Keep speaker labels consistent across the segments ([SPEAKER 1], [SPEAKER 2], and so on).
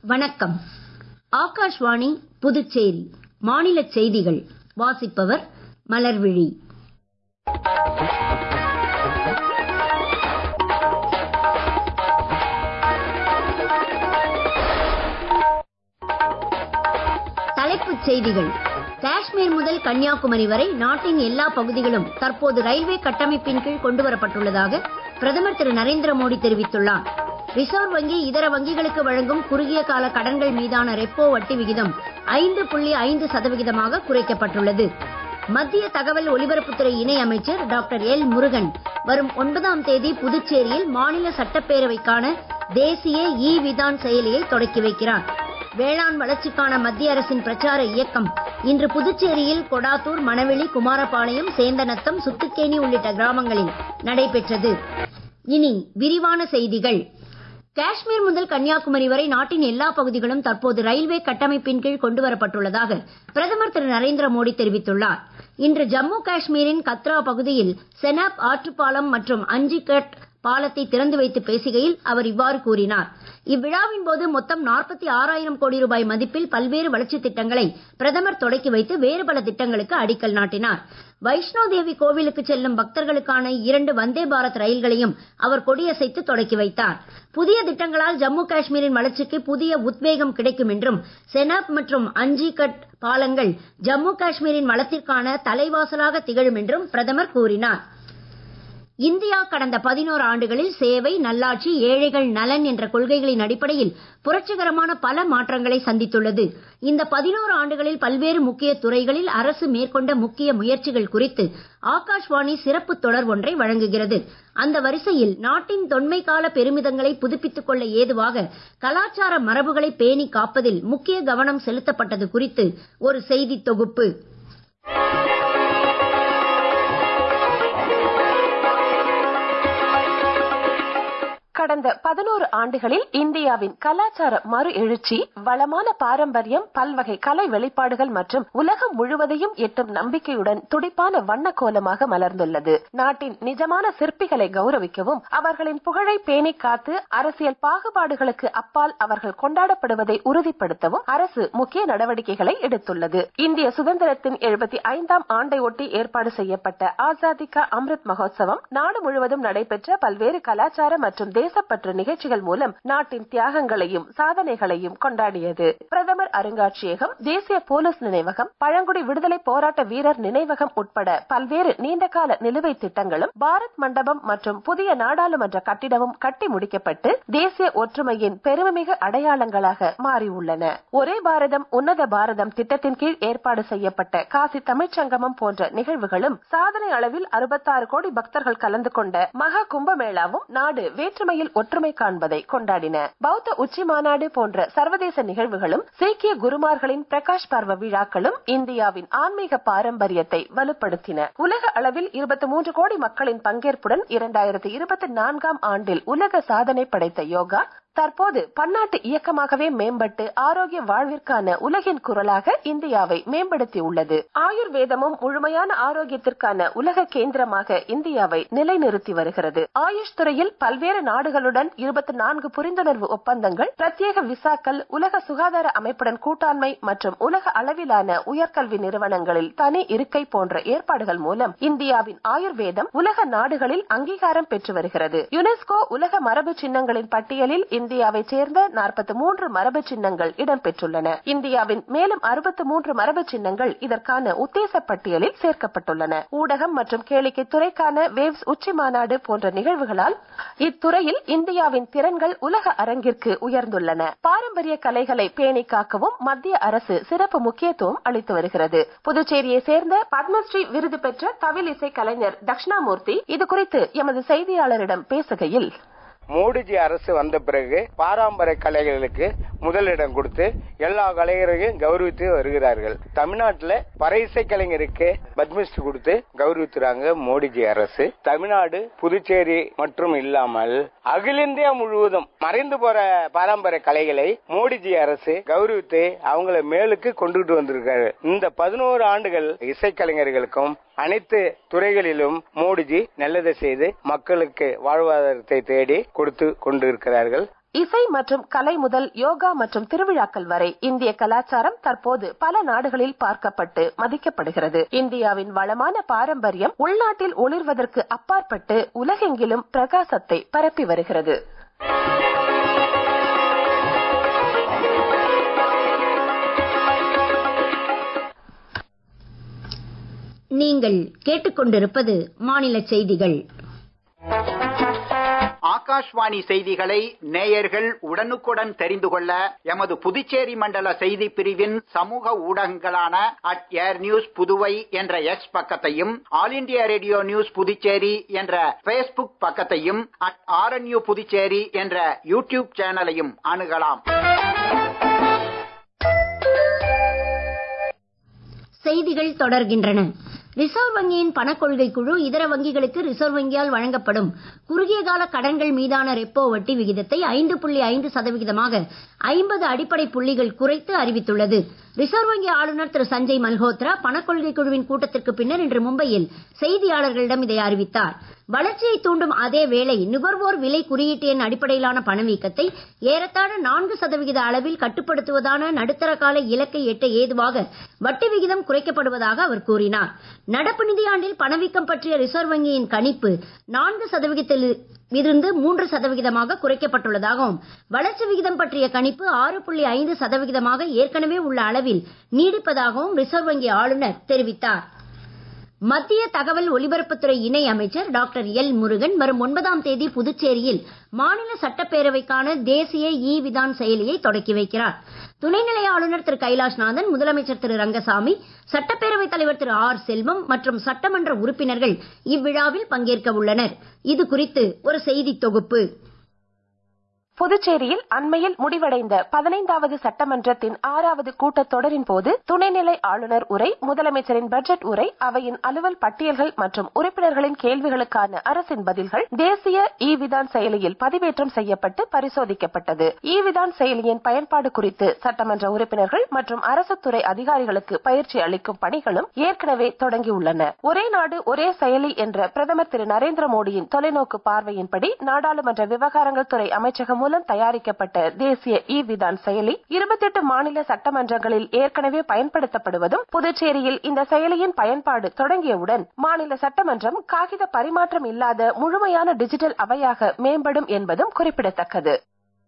[SPEAKER 1] வணக்கம் ஆகாஷ்வாணி புதுச்சேரி மாநில செய்திகள் வாசிப்பவர் மலர்விழி தலைப்புச் செய்திகள் காஷ்மீர் முதல் கன்னியாகுமரி வரை நாட்டின் எல்லா பகுதிகளும் தற்போது ரயில்வே கட்டமைப்பின் கீழ் கொண்டுவரப்பட்டுள்ளதாக பிரதமர் திரு நரேந்திர மோடி தெரிவித்துள்ளார் ரிசர்வ் வங்கி இதர வங்கிகளுக்கு வழங்கும் குறுகிய கால கடன்கள் மீதான ரெப்போ வட்டி விகிதம் ஐந்து புள்ளி ஐந்து சதவிகிதமாக குறைக்கப்பட்டுள்ளது மத்திய தகவல் ஒலிபரப்புத்துறை இணை அமைச்சர் டாக்டர் எல் முருகன் வரும் ஒன்பதாம் தேதி புதுச்சேரியில் மாநில சட்டப்பேரவைக்கான தேசிய இ விதான் செயலியை தொடக்கி வைக்கிறார் வேளாண் வளர்ச்சிக்கான மத்திய அரசின் பிரச்சார இயக்கம் இன்று புதுச்சேரியில் கொடாத்தூர் மணவெளி குமாரபாளையம் சேந்தநத்தம் சுத்துக்கேணி உள்ளிட்ட கிராமங்களில் நடைபெற்றது இனி விரிவான செய்திகள் காஷ்மீர் முதல் கன்னியாகுமரி வரை நாட்டின் எல்லா பகுதிகளும் தற்போது ரயில்வே கட்டமைப்பின் கீழ் கொண்டுவரப்பட்டுள்ளதாக பிரதமர் திரு நரேந்திர மோடி தெரிவித்துள்ளார் இன்று ஜம்மு காஷ்மீரின் கத்ரா பகுதியில் செனாப் ஆற்றுப்பாலம் மற்றும் அஞ்சிகட் பாலத்தை திறந்து வைத்து பேசுகையில் அவர் இவ்வாறு கூறினார் இவ்விழாவின் போது மொத்தம் நாற்பத்தி ஆறாயிரம் கோடி ரூபாய் மதிப்பில் பல்வேறு வளர்ச்சித் திட்டங்களை பிரதமர் தொடக்கி வைத்து வேறு பல திட்டங்களுக்கு அடிக்கல் நாட்டினார் வைஷ்ணோ தேவி கோவிலுக்கு செல்லும் பக்தர்களுக்கான இரண்டு வந்தே பாரத் ரயில்களையும் அவர் கொடியசைத்து தொடக்கி வைத்தார் புதிய திட்டங்களால் ஜம்மு காஷ்மீரின் வளர்ச்சிக்கு புதிய உத்வேகம் கிடைக்கும் என்றும் செனாப் மற்றும் அஞ்சிகட் பாலங்கள் ஜம்மு காஷ்மீரின் வளத்திற்கான தலைவாசலாக திகழும் என்றும் பிரதமர் கூறினார் இந்தியா கடந்த பதினோரு ஆண்டுகளில் சேவை நல்லாட்சி ஏழைகள் நலன் என்ற கொள்கைகளின் அடிப்படையில் புரட்சிகரமான பல மாற்றங்களை சந்தித்துள்ளது இந்த பதினோரு ஆண்டுகளில் பல்வேறு முக்கிய துறைகளில் அரசு மேற்கொண்ட முக்கிய முயற்சிகள் குறித்து ஆகாஷ்வாணி சிறப்பு தொடர் ஒன்றை வழங்குகிறது அந்த வரிசையில் நாட்டின் தொன்மை கால பெருமிதங்களை புதுப்பித்துக் கொள்ள ஏதுவாக கலாச்சார மரபுகளை பேணி காப்பதில் முக்கிய கவனம் செலுத்தப்பட்டது குறித்து ஒரு செய்தி தொகுப்பு
[SPEAKER 2] கடந்த பதினோரு ஆண்டுகளில் இந்தியாவின் கலாச்சார மறு எழுச்சி வளமான பாரம்பரியம் பல்வகை கலை வெளிப்பாடுகள் மற்றும் உலகம் முழுவதையும் எட்டும் நம்பிக்கையுடன் துடிப்பான வண்ண கோலமாக மலர்ந்துள்ளது நாட்டின் நிஜமான சிற்பிகளை கௌரவிக்கவும் அவர்களின் புகழை பேணி காத்து அரசியல் பாகுபாடுகளுக்கு அப்பால் அவர்கள் கொண்டாடப்படுவதை உறுதிப்படுத்தவும் அரசு முக்கிய நடவடிக்கைகளை எடுத்துள்ளது இந்திய சுதந்திரத்தின் எழுபத்தி ஐந்தாம் ஆண்டை ஒட்டி ஏற்பாடு செய்யப்பட்ட ஆசாதி கா அம்ரித் மகோத்சவம் நாடு முழுவதும் நடைபெற்ற பல்வேறு கலாச்சார மற்றும் தேசப்பற்று நிகழ்ச்சிகள் மூலம் நாட்டின் தியாகங்களையும் சாதனைகளையும் கொண்டாடியது பிரதமர் அருங்காட்சியகம் தேசிய போலீஸ் நினைவகம் பழங்குடி விடுதலை போராட்ட வீரர் நினைவகம் உட்பட பல்வேறு நீண்டகால நிலுவைத் திட்டங்களும் பாரத் மண்டபம் மற்றும் புதிய நாடாளுமன்ற கட்டிடமும் கட்டி முடிக்கப்பட்டு தேசிய ஒற்றுமையின் பெருமைமிகு அடையாளங்களாக மாறியுள்ளன ஒரே பாரதம் உன்னத பாரதம் திட்டத்தின் கீழ் ஏற்பாடு செய்யப்பட்ட காசி தமிழ்ச்சங்கமம் போன்ற நிகழ்வுகளும் சாதனை அளவில் அறுபத்தாறு கோடி பக்தர்கள் கலந்து கொண்ட மகா கும்பமேளாவும் நாடு வேற்றுமை உண்மையில் ஒற்றுமை காண்பதை கொண்டாடின பௌத்த உச்சி மாநாடு போன்ற சர்வதேச நிகழ்வுகளும் சீக்கிய குருமார்களின் பிரகாஷ் பர்வ விழாக்களும் இந்தியாவின் ஆன்மீக பாரம்பரியத்தை வலுப்படுத்தின உலக அளவில் இருபத்தி மூன்று கோடி மக்களின் பங்கேற்புடன் இரண்டாயிரத்தி இருபத்தி நான்காம் ஆண்டில் உலக சாதனை படைத்த யோகா தற்போது பன்னாட்டு இயக்கமாகவே மேம்பட்டு ஆரோக்கிய வாழ்விற்கான உலகின் குரலாக இந்தியாவை மேம்படுத்தி உள்ளது ஆயுர்வேதமும் முழுமையான ஆரோக்கியத்திற்கான உலக கேந்திரமாக இந்தியாவை நிலைநிறுத்தி வருகிறது ஆயுஷ் துறையில் பல்வேறு நாடுகளுடன் இருபத்தி நான்கு புரிந்துணர்வு ஒப்பந்தங்கள் பிரத்யேக விசாக்கள் உலக சுகாதார அமைப்புடன் கூட்டாண்மை மற்றும் உலக அளவிலான உயர்கல்வி நிறுவனங்களில் தனி இருக்கை போன்ற ஏற்பாடுகள் மூலம் இந்தியாவின் ஆயுர்வேதம் உலக நாடுகளில் அங்கீகாரம் பெற்று வருகிறது யுனெஸ்கோ உலக மரபு சின்னங்களின் பட்டியலில் இந்தியாவை சேர்ந்த நாற்பத்தி மூன்று மரபு சின்னங்கள் இடம்பெற்றுள்ளன இந்தியாவின் மேலும் அறுபத்தி மூன்று மரபு சின்னங்கள் இதற்கான உத்தேச பட்டியலில் சேர்க்கப்பட்டுள்ளன ஊடகம் மற்றும் கேளிக்கை துறைக்கான வேவ்ஸ் உச்சி மாநாடு போன்ற நிகழ்வுகளால் இத்துறையில் இந்தியாவின் திறன்கள் உலக அரங்கிற்கு உயர்ந்துள்ளன பாரம்பரிய கலைகளை பேணி காக்கவும் மத்திய அரசு சிறப்பு முக்கியத்துவம் அளித்து வருகிறது புதுச்சேரியை சேர்ந்த பத்மஸ்ரீ விருது பெற்ற தவில் இசை கலைஞர் தட்சிணாமூர்த்தி இதுகுறித்து எமது செய்தியாளரிடம் பேசுகையில்
[SPEAKER 3] மோடிஜி அரசு வந்த பிறகு பாரம்பரிய கலைகளுக்கு முதலிடம் கொடுத்து எல்லா கலைஞரையும் கௌரவித்து வருகிறார்கள் தமிழ்நாட்டுல பறை இசை கலைஞருக்கு பத்மஸ்ரீ கொடுத்து கௌரவித்துறாங்க மோடிஜி அரசு தமிழ்நாடு புதுச்சேரி மற்றும் இல்லாமல் அகில இந்தியா முழுவதும் மறைந்து போற பாரம்பரிய கலைகளை மோடிஜி அரசு கௌரவித்து அவங்கள மேலுக்கு கொண்டுகிட்டு வந்திருக்காரு இந்த பதினோரு ஆண்டுகள் இசைக்கலைஞர்களுக்கும் அனைத்து துறைகளிலும் மோடிஜி நல்லதை செய்து மக்களுக்கு வாழ்வாதாரத்தை தேடி கொடுத்து கொண்டிருக்கிறார்கள்
[SPEAKER 2] இசை மற்றும் கலை முதல் யோகா மற்றும் திருவிழாக்கள் வரை இந்திய கலாச்சாரம் தற்போது பல நாடுகளில் பார்க்கப்பட்டு மதிக்கப்படுகிறது இந்தியாவின் வளமான பாரம்பரியம் உள்நாட்டில் ஒளிர்வதற்கு அப்பாற்பட்டு உலகெங்கிலும் பிரகாசத்தை பரப்பி வருகிறது
[SPEAKER 1] நீங்கள் கேட்டுக்கொண்டிருப்பது மாநில செய்திகள்
[SPEAKER 4] ஆகாஷ்வாணி செய்திகளை நேயர்கள் உடனுக்குடன் தெரிந்து கொள்ள எமது புதுச்சேரி மண்டல செய்தி பிரிவின் சமூக ஊடகங்களான அட் ஏர் நியூஸ் புதுவை என்ற எக்ஸ் பக்கத்தையும் All India Radio news Puducherry என்ற பேஸ்புக் பக்கத்தையும் அட் ஆர்என்யூ புதுச்சேரி என்ற யூடியூப் சேனலையும் அணுகலாம்
[SPEAKER 1] செய்திகள் தொடர்கின்றன ரிசர்வ் வங்கியின் பணக்கொள்கை குழு இதர வங்கிகளுக்கு ரிசர்வ் வங்கியால் வழங்கப்படும் குறுகிய கால கடன்கள் மீதான ரெப்போ வட்டி விகிதத்தை ஐந்து புள்ளி ஐந்து சதவிகிதமாக ஐம்பது அடிப்படை புள்ளிகள் குறைத்து அறிவித்துள்ளது ரிசர்வ் வங்கி ஆளுநர் திரு சஞ்சய் மல்ஹோத்ரா பணக்கொள்கை குழுவின் கூட்டத்திற்கு பின்னர் இன்று மும்பையில் செய்தியாளர்களிடம் இதை அறிவித்தார் வளர்ச்சியை தூண்டும் அதே வேளை நுகர்வோர் விலை குறியீட்டு எண் அடிப்படையிலான பணவீக்கத்தை ஏறத்தாழ நான்கு சதவிகித அளவில் கட்டுப்படுத்துவதான நடுத்தர கால இலக்கை எட்ட ஏதுவாக வட்டி விகிதம் குறைக்கப்படுவதாக அவர் கூறினார் நடப்பு நிதியாண்டில் பணவீக்கம் பற்றிய ரிசர்வ் வங்கியின் கணிப்பு நான்கு சதவிகிதத்தில் இருந்து மூன்று சதவிகிதமாக குறைக்கப்பட்டுள்ளதாகவும் வளர்ச்சி விகிதம் பற்றிய கணிப்பு ஆறு புள்ளி ஐந்து சதவிகிதமாக ஏற்கனவே உள்ள அளவில் நீடிப்பதாகவும் ரிசர்வ் வங்கி ஆளுநர் தெரிவித்தார் மத்திய தகவல் ஒலிபரப்புத்துறை இணை அமைச்சர் டாக்டர் எல் முருகன் வரும் ஒன்பதாம் தேதி புதுச்சேரியில் மாநில சட்டப்பேரவைக்கான தேசிய இ விதான் செயலியை தொடக்கி வைக்கிறார் துணைநிலை ஆளுநர் திரு கைலாஷ்நாதன் முதலமைச்சர் திரு ரங்கசாமி சட்டப்பேரவைத் தலைவர் திரு ஆர் செல்வம் மற்றும் சட்டமன்ற உறுப்பினர்கள் இவ்விழாவில் பங்கேற்க உள்ளனர் இது குறித்து ஒரு செய்தி தொகுப்பு
[SPEAKER 2] புதுச்சேரியில் அண்மையில் முடிவடைந்த பதினைந்தாவது சட்டமன்றத்தின் ஆறாவது கூட்டத்தொடரின் போது துணைநிலை ஆளுநர் உரை முதலமைச்சரின் பட்ஜெட் உரை அவையின் அலுவல் பட்டியல்கள் மற்றும் உறுப்பினர்களின் கேள்விகளுக்கான அரசின் பதில்கள் தேசிய இ விதான் செயலியில் பதிவேற்றம் செய்யப்பட்டு பரிசோதிக்கப்பட்டது இ விதான் செயலியின் பயன்பாடு குறித்து சட்டமன்ற உறுப்பினர்கள் மற்றும் அரசு துறை அதிகாரிகளுக்கு பயிற்சி அளிக்கும் பணிகளும் ஏற்கனவே தொடங்கியுள்ளன ஒரே நாடு ஒரே செயலி என்ற பிரதமர் திரு நரேந்திர மோடியின் தொலைநோக்கு பார்வையின்படி நாடாளுமன்ற விவகாரங்கள் துறை அமைச்சகம் மூலம் தயாரிக்கப்பட்ட தேசிய இ விதான் செயலி இருபத்தெட்டு மாநில சட்டமன்றங்களில் ஏற்கனவே பயன்படுத்தப்படுவதும் புதுச்சேரியில் இந்த செயலியின் பயன்பாடு தொடங்கியவுடன் மாநில சட்டமன்றம் காகித பரிமாற்றம் இல்லாத முழுமையான டிஜிட்டல் அவையாக மேம்படும் என்பதும் குறிப்பிடத்தக்கது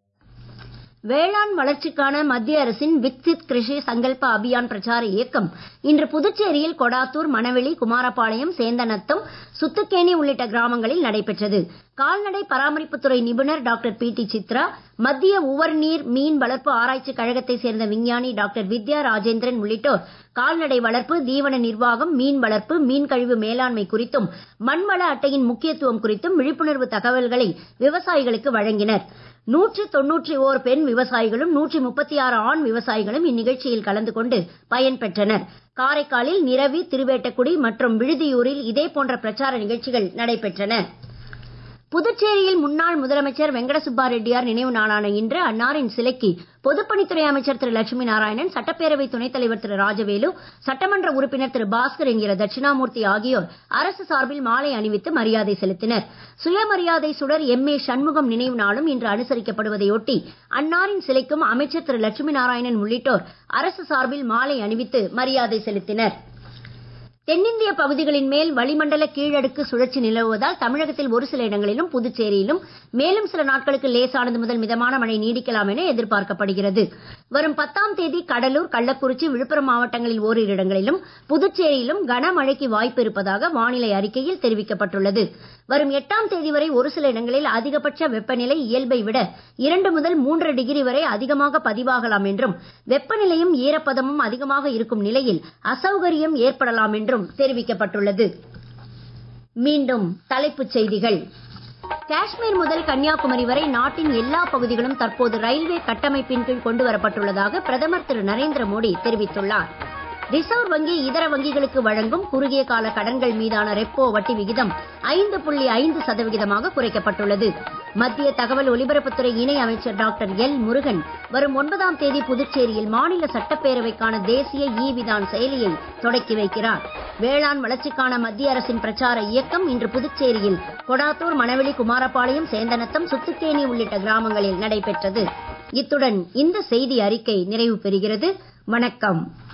[SPEAKER 1] வேளாண் வளர்ச்சிக்கான மத்திய அரசின் விக்சித் கிருஷி சங்கல்ப அபியான் பிரச்சார இயக்கம் இன்று புதுச்சேரியில் கொடாத்தூர் மணவெளி குமாரபாளையம் சேந்தநத்தம் சுத்துக்கேணி உள்ளிட்ட கிராமங்களில் நடைபெற்றது கால்நடை பராமரிப்புத்துறை நிபுணர் டாக்டர் பி டி சித்ரா மத்திய உவர்நீர் மீன் வளர்ப்பு ஆராய்ச்சி கழகத்தை சேர்ந்த விஞ்ஞானி டாக்டர் வித்யா ராஜேந்திரன் உள்ளிட்டோர் கால்நடை வளர்ப்பு தீவன நிர்வாகம் மீன் வளர்ப்பு மீன் கழிவு மேலாண்மை குறித்தும் மண்வள அட்டையின் முக்கியத்துவம் குறித்தும் விழிப்புணர்வு தகவல்களை விவசாயிகளுக்கு வழங்கினர் நூற்றி தொன்னூற்றி ஓர் பெண் விவசாயிகளும் நூற்றி முப்பத்தி ஆறு ஆண் விவசாயிகளும் இந்நிகழ்ச்சியில் கலந்து கொண்டு பயன்பெற்றனர் காரைக்காலில் நிரவி திருவேட்டக்குடி மற்றும் விழுதியூரில் இதே போன்ற பிரச்சார நிகழ்ச்சிகள் நடைபெற்றன புதுச்சேரியில் முன்னாள் முதலமைச்சர் வெங்கடசுப்பா ரெட்டியார் நினைவு நாளான இன்று அன்னாரின் சிலைக்கு பொதுப்பணித்துறை அமைச்சர் திரு லட்சுமி நாராயணன் சட்டப்பேரவை துணைத் தலைவர் திரு ராஜவேலு சட்டமன்ற உறுப்பினர் திரு பாஸ்கர் என்கிற தட்சிணாமூர்த்தி ஆகியோர் அரசு சார்பில் மாலை அணிவித்து மரியாதை செலுத்தினர் சுயமரியாதை சுடர் எம் ஏ சண்முகம் நினைவு நாளும் இன்று அனுசரிக்கப்படுவதையொட்டி அன்னாரின் சிலைக்கும் அமைச்சர் திரு லட்சுமி நாராயணன் உள்ளிட்டோர் அரசு சார்பில் மாலை அணிவித்து மரியாதை செலுத்தினர் தென்னிந்திய பகுதிகளின் மேல் வளிமண்டல கீழடுக்கு சுழற்சி நிலவுவதால் தமிழகத்தில் ஒரு சில இடங்களிலும் புதுச்சேரியிலும் மேலும் சில நாட்களுக்கு லேசானது முதல் மிதமான மழை நீடிக்கலாம் என எதிர்பார்க்கப்படுகிறது வரும் பத்தாம் தேதி கடலூர் கள்ளக்குறிச்சி விழுப்புரம் மாவட்டங்களில் ஓரிரு இடங்களிலும் புதுச்சேரியிலும் கனமழைக்கு வாய்ப்பு இருப்பதாக வானிலை அறிக்கையில் தெரிவிக்கப்பட்டுள்ளது வரும் எட்டாம் தேதி வரை ஒரு சில இடங்களில் அதிகபட்ச வெப்பநிலை இயல்பை விட இரண்டு முதல் மூன்று டிகிரி வரை அதிகமாக பதிவாகலாம் என்றும் வெப்பநிலையும் ஈரப்பதமும் அதிகமாக இருக்கும் நிலையில் அசௌகரியம் ஏற்படலாம் என்றும் தெரிவிக்கப்பட்டுள்ளது மீண்டும் தலைப்புச் செய்திகள் காஷ்மீர் முதல் கன்னியாகுமரி வரை நாட்டின் எல்லா பகுதிகளும் தற்போது ரயில்வே கட்டமைப்பின் கீழ் கொண்டு வரப்பட்டுள்ளதாக பிரதமர் திரு நரேந்திர மோடி தெரிவித்துள்ளார் ரிசர்வ் வங்கி இதர வங்கிகளுக்கு வழங்கும் குறுகிய கால கடன்கள் மீதான ரெப்போ வட்டி விகிதம் ஐந்து புள்ளி ஐந்து சதவிகிதமாக குறைக்கப்பட்டுள்ளது மத்திய தகவல் ஒலிபரப்புத்துறை இணை அமைச்சர் டாக்டர் எல் முருகன் வரும் ஒன்பதாம் தேதி புதுச்சேரியில் மாநில சட்டப்பேரவைக்கான தேசிய இ விதான் செயலியை தொடக்கி வைக்கிறார் வேளாண் வளர்ச்சிக்கான மத்திய அரசின் பிரச்சார இயக்கம் இன்று புதுச்சேரியில் கொடாத்தூர் மணவெளி குமாரபாளையம் சேந்தனத்தம் சுத்துக்கேணி உள்ளிட்ட கிராமங்களில் நடைபெற்றது இத்துடன் இந்த செய்தி அறிக்கை நிறைவு பெறுகிறது வணக்கம்